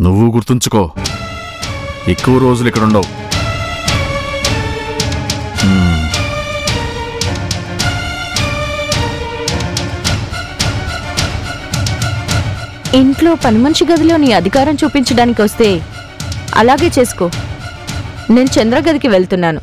నువ్వు గుర్తుంచుకో ఎక్కువ రోజులు ఇక్కడ ఉండవు మ్మ్. ఇంట్లో పని మనిషి గదిలో నీ అధికారం చూపించడానికి వస్తే అలాగే చేసుకో నేను చంద్ర గదికి వెళ్తున్నాను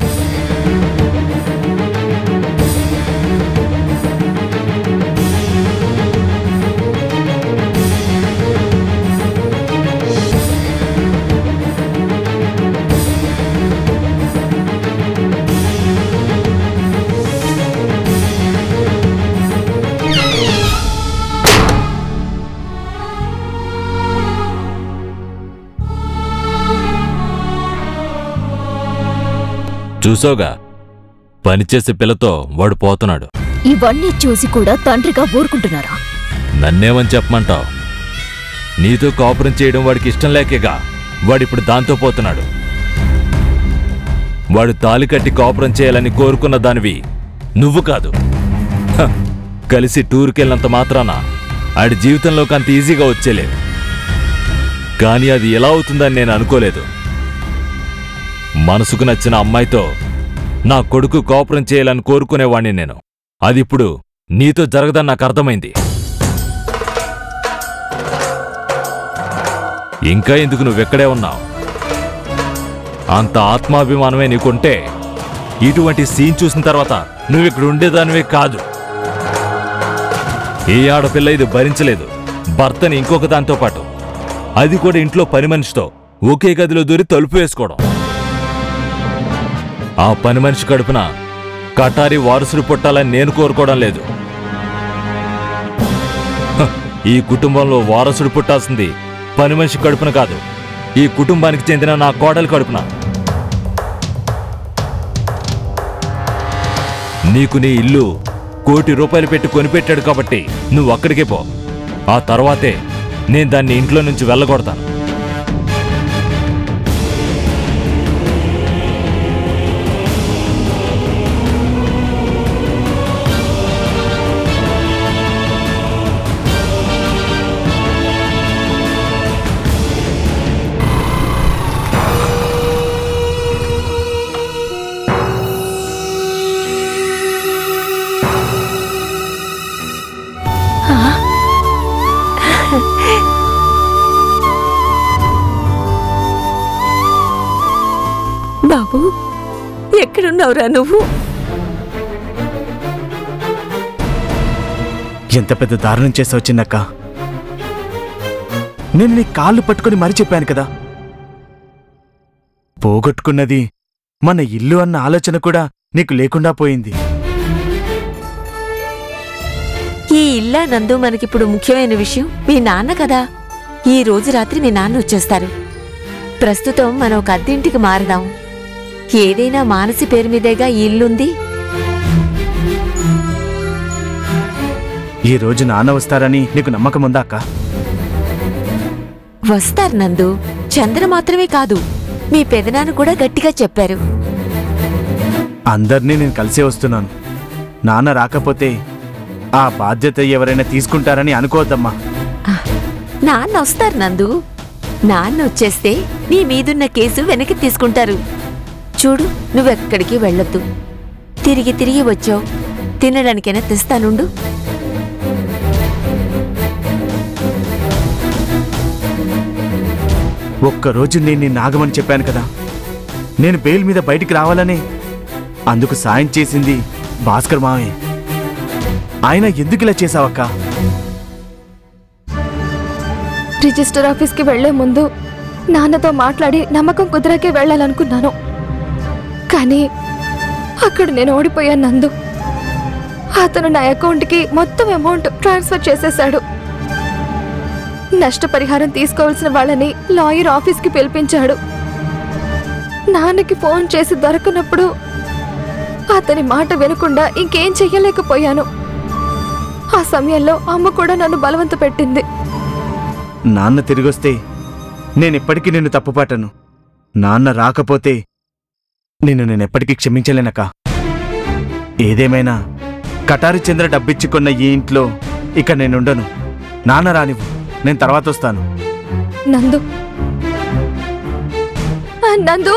చూసావుగా పనిచేసే పిల్లతో వాడు పోతున్నాడు ఇవన్నీ చూసి కూడా తండ్రిగా ఊరుకుంటున్నారా నన్నేమని చెప్పమంటావు నీతో కాపురం చేయడం వాడికి ఇష్టం లేకేగా వాడిప్పుడు దాంతో పోతున్నాడు వాడు తాలి కట్టి కాపురం చేయాలని కోరుకున్న దానివి నువ్వు కాదు హ, కలిసి టూర్కెళ్ళినంత మాత్రాన ఆడి జీవితంలోకి అంత ఈజీగా వచ్చేలేదు కానీ అది ఎలా అవుతుందని నేను అనుకోలేదు మనసుకు నచ్చిన అమ్మాయితో నా కొడుకు కాపురం చేయాలని కోరుకునేవాణ్ణి నేను అది ఇప్పుడు నీతో జరగదని నాకు అర్థమైంది ఇంకా ఎందుకు నువ్వెక్కడే ఉన్నావు అంత ఆత్మాభిమానమే నీకుంటే ఇటువంటి సీన్ చూసిన తర్వాత నువ్వు ఇక్కడ ఉండేదానివే కాదు ఏ ఆడపిల్ల ఇది భరించలేదు భర్తని ఇంకొక దాంతో పాటు అది కూడా ఇంట్లో పని మనిషితో ఒకే గదిలో దూరి తలుపు వేసుకోవడం ఆ పని మనిషి కడుపున కటారి వారసుడు పుట్టాలని నేను కోరుకోవడం లేదు హ, ఈ కుటుంబంలో వారసుడు పుట్టాల్సింది పని మనిషి కడుపున కాదు ఈ కుటుంబానికి చెందిన నా కోడలి కడుపున నీకు నీ ఇల్లు కోటి రూపాయలు పెట్టి కొనిపెట్టాడు కాబట్టి నువ్వు అక్కడికే పో ఆ తర్వాతే నేను దాన్ని ఇంట్లో నుంచి వెళ్ళగొడతాను బాబు ఎక్కడున్నావురా నువ్వు ఎంత పెద్ద దారుణం చేసావు చిన్నక్క నేను నీ కాళ్ళు పట్టుకొని మరీ చెప్పాను కదా పోగొట్టుకున్నది మన ఇల్లు అన్న ఆలోచన కూడా నీకు లేకుండా పోయింది ఈ ఇల్లా నందు మనకిప్పుడు ముఖ్యమైన విషయం మీ నాన్న కదా ఈ రోజు రాత్రి మీ నాన్న వచ్చేస్తారు ప్రస్తుతం మనం ఒక అద్దెంటికి మారదాం ఏదైనా మానసి పేరు మీదేగా ఈ ఇల్లుంది ఈ రోజు నాన్న వస్తారని నీకు నమ్మకం ఉందా అక్క వస్తారు నందు చంద్ర మాత్రమే కాదు మీ పెదనాన్న కూడా గట్టిగా చెప్పారు అందరినీ నేను కలిసే వస్తున్నాను నాన్న రాకపోతే ఆ బాధ్యత ఎవరైనా తీసుకుంటారని అనుకోవద్దమ్మా నాన్న వస్తారు నందు నాన్న వచ్చేస్తే నీ మీదున్న కేసు వెనక్కి తీసుకుంటారు చూడు నువ్వెక్కడికి వెళ్ళొద్దు తిరిగి తిరిగి వచ్చావు తినడానికైనా తెస్తానుండు ఒక్కరోజు నేను నిన్ను ఆగమని చెప్పాను కదా నేను బెయిల్ మీద బయటికి రావాలనే అందుకు సాయం చేసింది భాస్కర్ మావే ఆయన ఎందుకు ఇలా చేశావక్క రిజిస్టర్ ఆఫీస్కి వెళ్లే ముందు నాన్నతో మాట్లాడి నమ్మకం కుదిరాకే వెళ్ళాలనుకున్నాను కానీ అక్కడ నేను ఓడిపోయాను నందు అతను నా అకౌంట్కి మొత్తం అమౌంట్ ట్రాన్స్ఫర్ చేసేశాడు నష్టపరిహారం తీసుకోవాల్సిన వాళ్ళని లాయర్ ఆఫీస్కి పిలిపించాడు నాన్నకి ఫోన్ చేసి దొరకనప్పుడు అతని మాట వినకుండా ఇంకేం చెయ్యలేకపోయాను ఆ సమయంలో అమ్మ కూడా నన్ను బలవంత పెట్టింది నాన్న తిరిగొస్తే నేనెప్పటికీ నిన్ను తప్పుపట్టను నాన్న రాకపోతే నిన్ను నేనెప్పటికీ క్షమించలేనక్క ఏదేమైనా కటారి చంద్ర డబ్బిచ్చుకున్న ఈ ఇంట్లో ఇక నేనుండను నాన్న రానివ్వు నేను తర్వాత వస్తాను నందు ఆ, నందు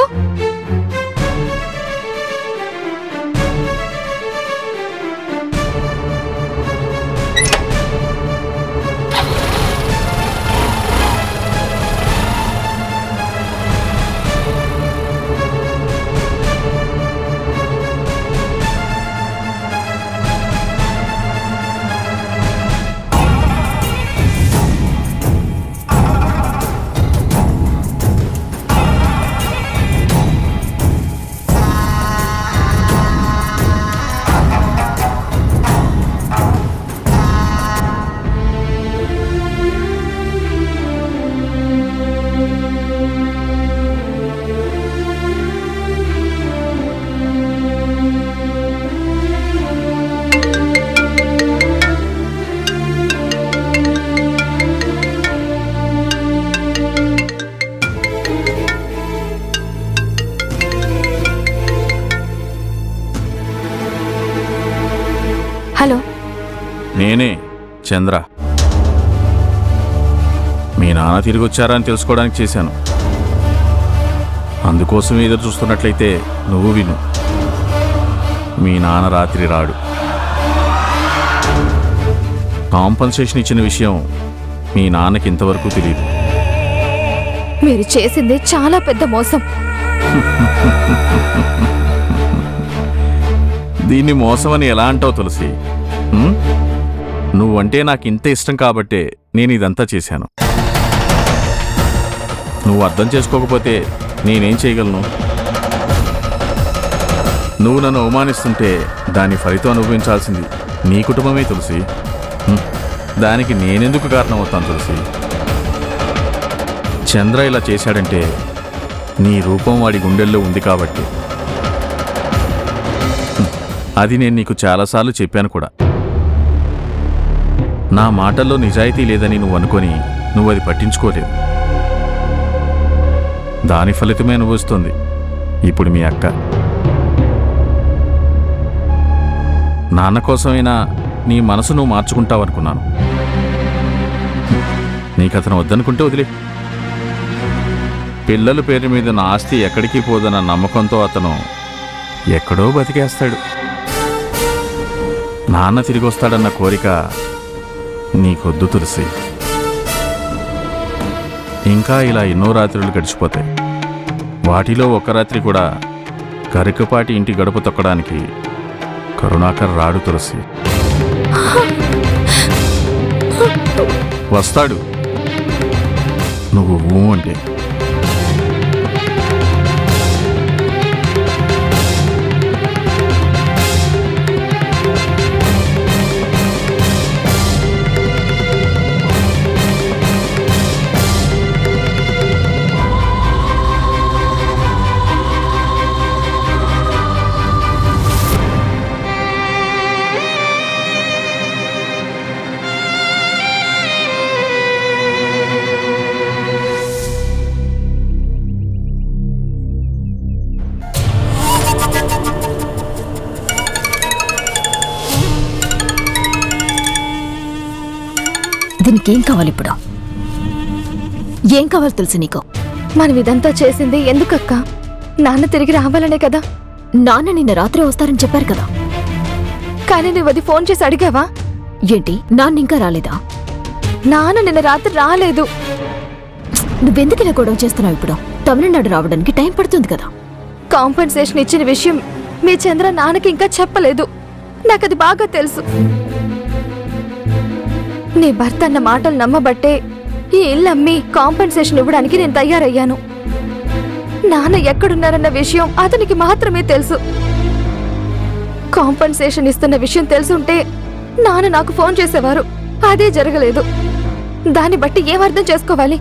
హలో నేనే చంద్ర మీ నాన్న తిరిగి వచ్చారా అని తెలుసుకోవడానికి చేశాను అందుకోసం ఎదురు చూస్తున్నట్లయితే నువ్వు విను మీ నాన్న రాత్రి రాడు కాంపన్సేషన్ ఇచ్చిన విషయం మీ నాన్నకి ఇంతవరకు తెలియదు మీరు చేసింది చాలా పెద్ద మోసం దీన్ని మోసమని ఎలా అంటావు తులసి ఉం? నువ్వంటే నాకు ఇంత ఇష్టం కాబట్టే నేను ఇదంతా చేశాను నువ్వు అర్థం చేసుకోకపోతే నేనేం చేయగలను నువ్వు నన్ను అవమానిస్తుంటే దాని ఫలితం అనుభవించాల్సింది నీ కుటుంబమే తులసి ఉం? దానికి నేనెందుకు కారణమవుతాను తులసి చంద్ర ఇలా చేశాడంటే నీ రూపం వాడి గుండెల్లో ఉంది కాబట్టి అది నేను నీకు చాలాసార్లు చెప్పాను కూడా నా మాటల్లో నిజాయితీ లేదని నువ్వు అనుకొని నువ్వు అది పట్టించుకోలేదు దాని ఫలితమే అనుభవిస్తుంది ఇప్పుడు మీ అక్క నాన్న కోసమైనా నీ మనసు నువ్వు మార్చుకుంటావు అనుకున్నాను నీకు అతను వద్దనుకుంటే వదిలే పిల్లల పేరు మీద నా ఆస్తి ఎక్కడికి పోదన్న నమ్మకంతో అతను ఎక్కడో బతికేస్తాడు నాన్న తిరిగి వస్తాడన్న కోరిక నీకొద్దు తులసి ఇంకా ఇలా ఎన్నో రాత్రులు గడిచిపోతాయి వాటిలో ఒక రాత్రి కూడా కరికపాటి ఇంటి గడుపు తొక్కడానికి కరుణాకర్ రాడు తులసి వస్తాడు నువ్వు ఊ అంటే దీనికి ఏం కావాలి ఇప్పుడు ఏం కావాలి తెలుసు నీకు మనం ఇదంతా చేసింది ఎందుకక్క నాన్న తిరిగి రావాలనే కదా నాన్న నిన్న రాత్రి వస్తారని చెప్పారు కదా కానీ నువ్వు అది ఫోన్ చేసి అడిగావా ఏంటి నాన్న ఇంకా రాలేదా నాన్న నిన్న రాత్రి రాలేదు నువ్వెందుకు ఇలా గొడవ చేస్తున్నావు ఇప్పుడు తమిళనాడు రావడానికి టైం పడుతుంది కదా కాంపెన్సేషన్ ఇచ్చిన విషయం మీ చంద్ర నాన్నకి ఇంకా చెప్పలేదు నాకది బాగా తెలుసు నీ భర్త అన్న మాటలు నమ్మబట్టే ఈ ఇల్లు అమ్మి కాంపెన్సేషన్ ఇవ్వడానికి నేను తయారయ్యాను నాన్న ఎక్కడున్నారన్న విషయం అతనికి మాత్రమే తెలుసు కాంపెన్సేషన్ ఇస్తున్న విషయం తెలుసుంటే నాన్న నాకు ఫోన్ చేసేవారు అదే జరగలేదు దాన్ని బట్టి ఏం అర్థం చేసుకోవాలి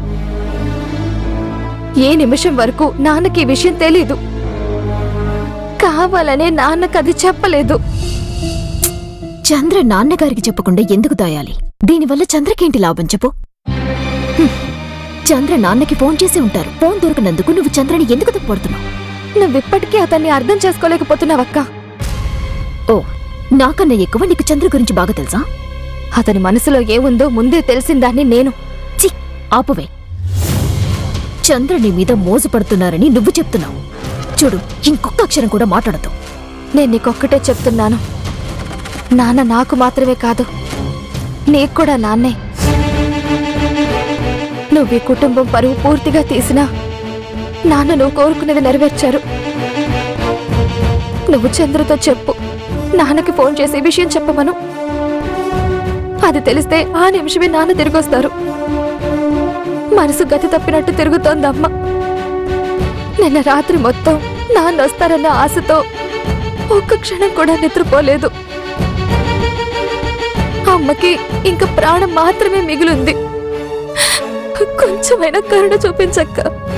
ఏ నిమిషం వరకు నాన్నకి ఈ విషయం తెలీదు కావాలనే నాన్నకు అది చెప్పలేదు చంద్ర నాన్నగారికి చెప్పకుండా ఎందుకు దాయాలి దీనివల్ల చంద్రకేంటి లాభం చెప్పు హ్మ్. చంద్ర నాన్నకి ఫోన్ చేసి ఉంటారు ఫోన్ దొరికినందుకు నువ్వు చంద్రని ఎందుకు తప్పుపడుతున్నావు నువ్విప్పటికీ అతన్ని అర్థం చేసుకోలేకపోతున్నావక్క ఓ నాకన్నా ఎక్కువ నీకు చంద్ర గురించి బాగా తెలుసా అతని మనసులో ఏముందో ముందే తెలిసిందాన్ని నేను చి ఆపువే చంద్ర నీ మీద మోసపడుతున్నారని నువ్వు చెప్తున్నావు చూడు ఇంకొక అక్షరం కూడా మాట్లాడదు నేను నీకొక్కటే చెప్తున్నాను నాన్న నాకు మాత్రమే కాదు నీకు కూడా నాన్నే నువ్వు ఈ కుటుంబం పరువు పూర్తిగా తీసినా నాన్న నువ్వు కోరుకునేది నెరవేర్చారు నువ్వు చంద్రతో చెప్పు నాన్నకి ఫోన్ చేసి ఈ విషయం చెప్పమను అది తెలిస్తే ఆ నిమిషమే నాన్న తిరిగొస్తారు మనసు గతి తప్పినట్టు తిరుగుతోందమ్మ నిన్న రాత్రి మొత్తం నాన్న వస్తారన్న ఆశతో ఒక్క క్షణం కూడా నిద్రపోలేదు అమ్మకి ఇంక ప్రాణం మాత్రమే మిగిలింది కొంచెమైనా కరుణ చూపించక్క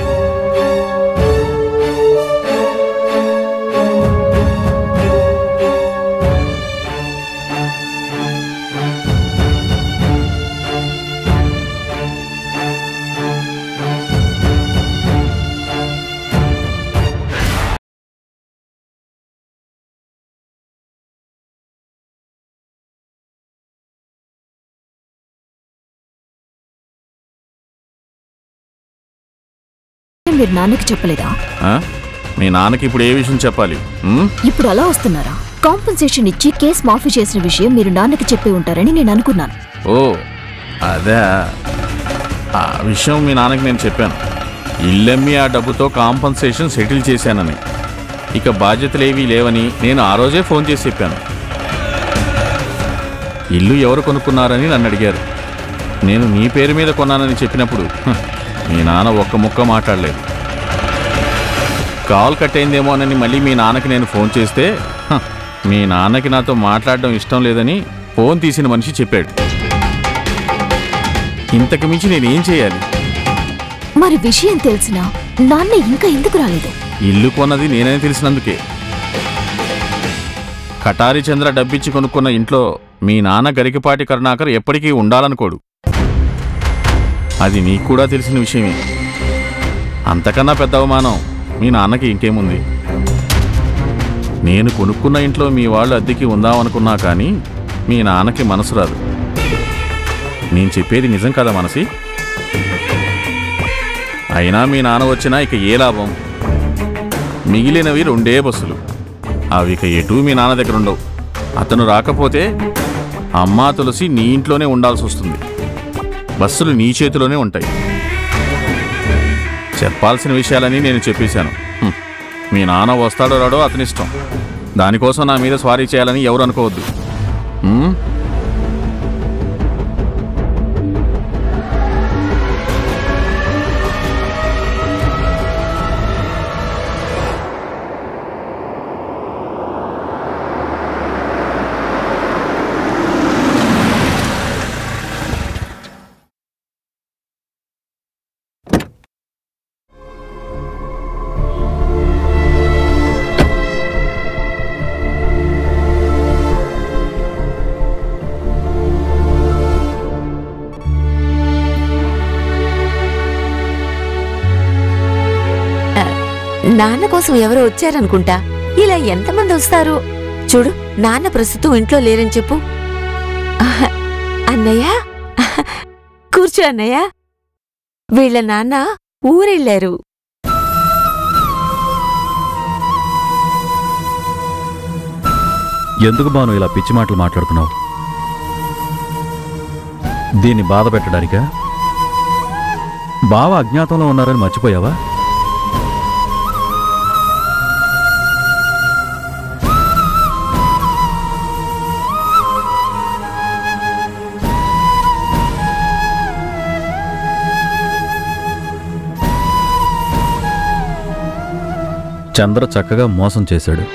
మీరు నాన్నకి చెప్పలేదా ఆ? మీ నాన్నకి ఇప్పుడు ఏ విషయం చెప్పాలి ఉమ్? ఇప్పుడు అలా వస్తున్నారా కాంపెన్సేషన్ ఇచ్చి కేసు మాఫీ చేసిన విషయం మీరు నాన్నకి చెప్పి ఉంటారని నేను అనుకున్నాను ఓ అదే ఆ విషయం మీ నాన్నకి నేను చెప్పాను ఇల్లమ్మి ఆ డబ్బుతో కాంపన్సేషన్ సెటిల్ చేశానని ఇక బాధ్యతలేవీ లేవని నేను ఆ రోజే ఫోన్ చేసి చెప్పాను ఇల్లు ఎవరు కొనుక్కున్నారని నన్ను అడిగారు నేను నీ పేరు మీద కొన్నానని చెప్పినప్పుడు హ, మీ నాన్న ఒక్క ముక్క మాట్లాడలేదు కాల్ కట్ అయిందేమోనని మళ్ళీ మీ నాన్నకి నేను ఫోన్ చేస్తే హ, మీ నాన్నకి నాతో మాట్లాడడం ఇష్టం లేదని ఫోన్ తీసిన మనిషి చెప్పాడు ఇంతకు మించి నేనేం చేయాలి మరి విషయం తెలిసినా నాన్న ఇంకా ఎందుకు రాలేదు ఇల్లు కొన్నది నేనే తెలిసినందుకే కటారి చంద్ర డబ్బిచ్చి కొనుక్కున్న ఇంట్లో మీ నాన్న గరికపాటి కరుణాకర్ ఎప్పటికీ ఉండాలనుకోడు అది నీకు కూడా తెలిసిన విషయమే అంతకన్నా పెద్ద అవమానం మీ నాన్నకి ఇంకేముంది నేను కొనుక్కున్న ఇంట్లో మీ వాళ్ళు అద్దెకి ఉందామనుకున్నా కానీ మీ నాన్నకి మనసు రాదు నేను చెప్పేది నిజం కదా మనసి అయినా మీ నాన్న వచ్చినా ఇక ఏ లాభం మిగిలినవి రెండే బస్సులు అవి ఇక ఎటు మీ నాన్న దగ్గర ఉండవు అతను రాకపోతే అమ్మా తులసి నీ ఇంట్లోనే ఉండాల్సి వస్తుంది బస్సులు నీ చేతిలోనే ఉంటాయి చెప్పాల్సిన విషయాలని నేను చెప్పేశాను హ్మ్. మీ నాన్న వస్తాడో రాడో అతని ఇష్టం దానికోసం నా మీద స్వారీ చేయాలని ఎవరు అనుకోవద్దు హ్మ్? నాన్న కోసం ఎవరో వచ్చారనుకుంటా ఇలా ఎంతమంది వస్తారు చూడు నాన్న ప్రస్తుతం ఇంట్లో లేరని చెప్పు ఆహ్, అన్నయ్య కూర్చో అన్నయ్య వీళ్ళ నాన్న ఊరెళ్ళారు ఎందుకు బాను ఇలా పిచ్చి మాటలు మాట్లాడుతున్నావు దీన్ని బాధ పెట్టడానికా బావ అజ్ఞాతంలో ఉన్నారని మర్చిపోయావా చంద్ర చక్కగా మోసం చేశాడు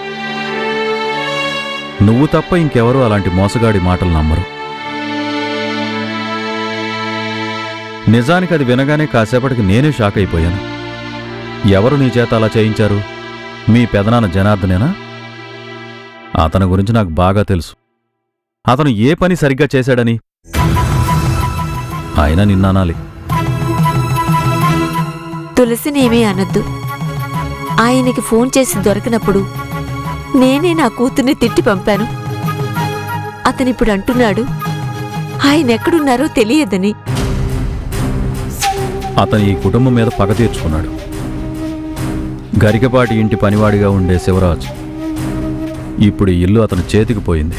నువ్వు తప్ప ఇంకెవరూ అలాంటి మోసగాడి మాటలు నమ్మరు నిజానికి అది వినగానే కాసేపటికి నేనే షాక్ అయిపోయాను ఎవరు నీ చేత అలా చేయించారు మీ పెదనాన్న జనార్దనేనా అతని గురించి నాకు బాగా తెలుసు అతను ఏ పని సరిగ్గా చేశాడని ఆయన నిన్ననాలి తులసినేమీ అనొద్దు ఆయనకి ఫోన్ చేసి దొరకనప్పుడు నేనే నా కూతుర్ని తిట్టి పంపాను అతనిప్పుడు అంటున్నాడు ఆయన ఎక్కడున్నారో తెలియదని అతను ఈ కుటుంబం మీద పగ తీర్చుకున్నాడు గరికపాటి ఇంటి పనివాడిగా ఉండే శివరాజ్ ఇప్పుడు ఈ ఇల్లు అతని చేతికి పోయింది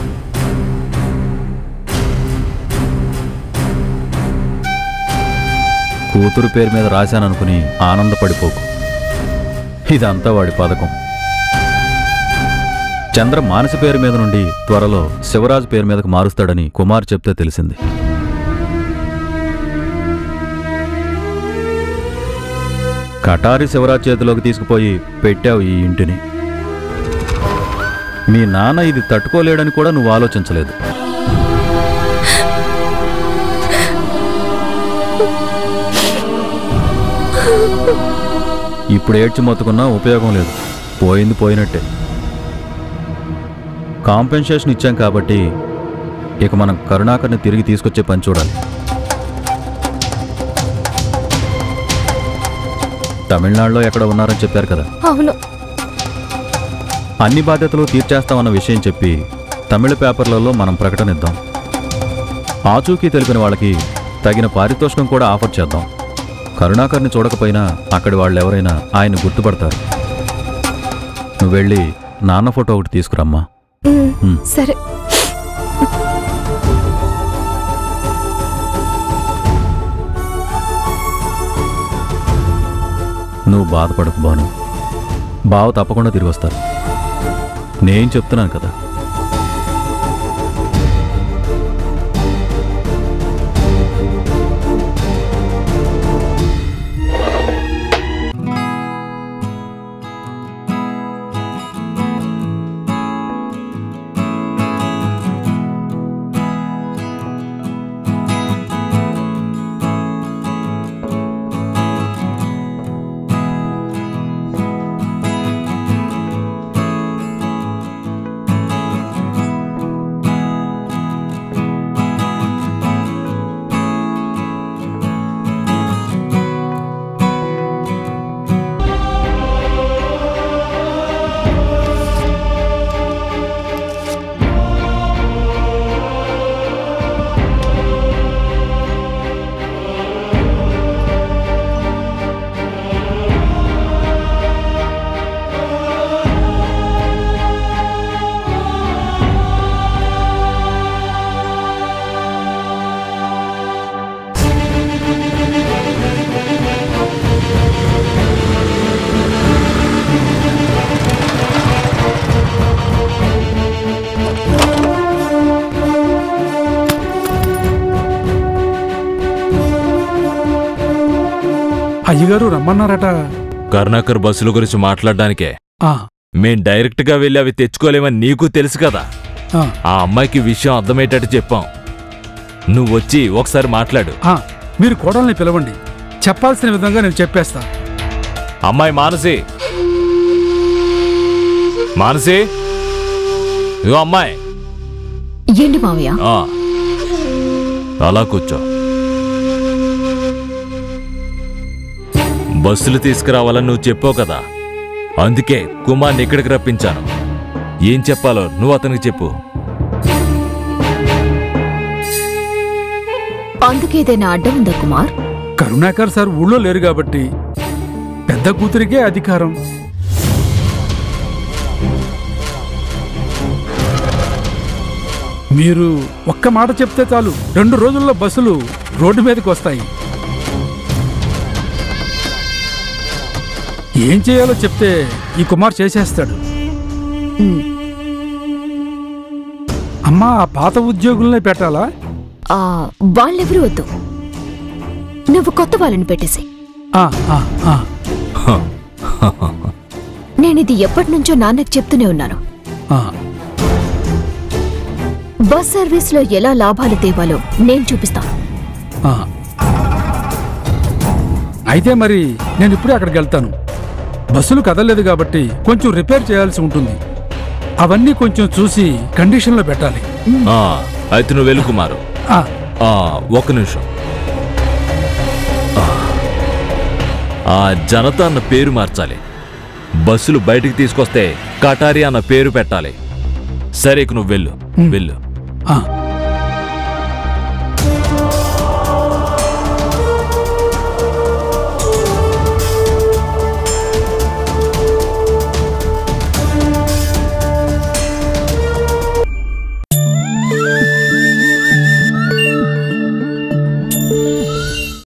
కూతురు పేరు మీద రాశాననుకుని ఆనందపడిపోకు ఇదంతా వాడి పథకం చంద్ర మానసి పేరు మీద నుండి త్వరలో శివరాజ్ పేరు మీదకు మారుస్తాడని కుమార్ చెప్తే తెలిసింది కటారి శివరాజ్ చేతిలోకి తీసుకుపోయి పెట్టావు ఈ ఇంటిని మీ నాన్న ఇది తట్టుకోలేడని కూడా నువ్వు ఆలోచించలేదు ఇప్పుడు ఏడ్చి మొత్తుకున్నా ఉపయోగం లేదు పోయింది పోయినట్టే కాంపెన్సేషన్ ఇచ్చాం కాబట్టి ఇక మనం కరుణాకర్ని తిరిగి తీసుకొచ్చే పని చూడాలి తమిళనాడులో ఎక్కడ ఉన్నారని చెప్పారు కదా అవును అన్ని బాధ్యతలు తీర్చేస్తామన్న విషయం చెప్పి తమిళ పేపర్లలో మనం ప్రకటన ఇద్దాం ఆచూకీ తెలిపిన వాళ్ళకి తగిన పారితోషికం కూడా ఆఫర్ చేద్దాం కరుణాకర్ని చూడకపోయినా అక్కడి వాళ్ళు ఎవరైనా ఆయన గుర్తుపడతారు నువ్వు వెళ్ళి నాన్న ఫోటో ఒకటి తీసుకురమ్మా ఉమ్, ఉమ్. సరే నువ్వు బాధపడకు బాను బావ తప్పకుండా తిరిగి వస్తారు నేను చెప్తున్నాను కదా అయ్యగారు రమ్మన్నారట కరుణాకర్ బస్సుల గురించి మాట్లాడడానికే ఆ, మేం డైరెక్ట్గా వెళ్ళి అవి తెచ్చుకోలేమని నీకు తెలుసు కదా ఆ, ఆ అమ్మాయికి విషయం అర్థమయ్యేటట్టు చెప్పాం నువ్వు వచ్చి ఒకసారి మాట్లాడు ఆ, మీరు కోడల్ని పిలవండి చెప్పాల్సిన విధంగా నేను చెప్పేస్తా అమ్మాయి మానసి మానసి ఇగో అమ్మాయి ఏంటి మావయ్య ఆ. అలా కూర్చో బస్సులు తీసుకురావాలని నువ్వు చెప్పావు కదా అందుకే కుమార్ని ఇక్కడికి రప్పించాను ఏం చెప్పాలో నువ్వు అతనికి చెప్పు అందుకేదైనా అడ్డం ఉందా కుమార్ కరుణాకర్ సార్ ఊళ్ళో లేరు కాబట్టి పెద్ద కూతురికే అధికారం మీరు ఒక్క మాట చెప్తే చాలు రెండు రోజుల్లో బస్సులు రోడ్డు మీదకి వస్తాయి ఏం చేయాలో చెప్తే ఈ కుమార్ చేసేస్తాడు ఉమ్, అమ్మా ఆ పాత ఉద్యోగుల్నే పెట్టాలా ఆ, వాళ్ళెవరూ వద్దు నువ్వు కొత్త వాళ్ళని పెట్టేసి ఆ, ఆ, ఆ. నేనిది ఎప్పటి నుంచో నాన్నకు చెప్తూనే ఉన్నాను ఆ, బస్ సర్వీస్లో ఎలా లాభాలు తేవాలో నేను చూపిస్తాను ఆ. అయితే మరి నేను ఇప్పుడే అక్కడికి వెళ్తాను బస్సులు కదలలేదు కాబట్టి కొంచెం రిపేర్ చేయాల్సి ఉంటుంది అవన్నీ కొంచెం చూసి కండిషన్లో పెట్టాలి ఆ, అయితే నువ్వు వెళ్ళు కుమారు ఆ, ఆ, ఒక్క నిమిషం ఆ. ఆ జనత అన్న పేరు మార్చాలి బస్సులు బయటికి తీసుకొస్తే కటారి అన్న పేరు పెట్టాలి సరే ఇక నువ్వు వెళ్ళు వెళ్ళు ఆ. ఆ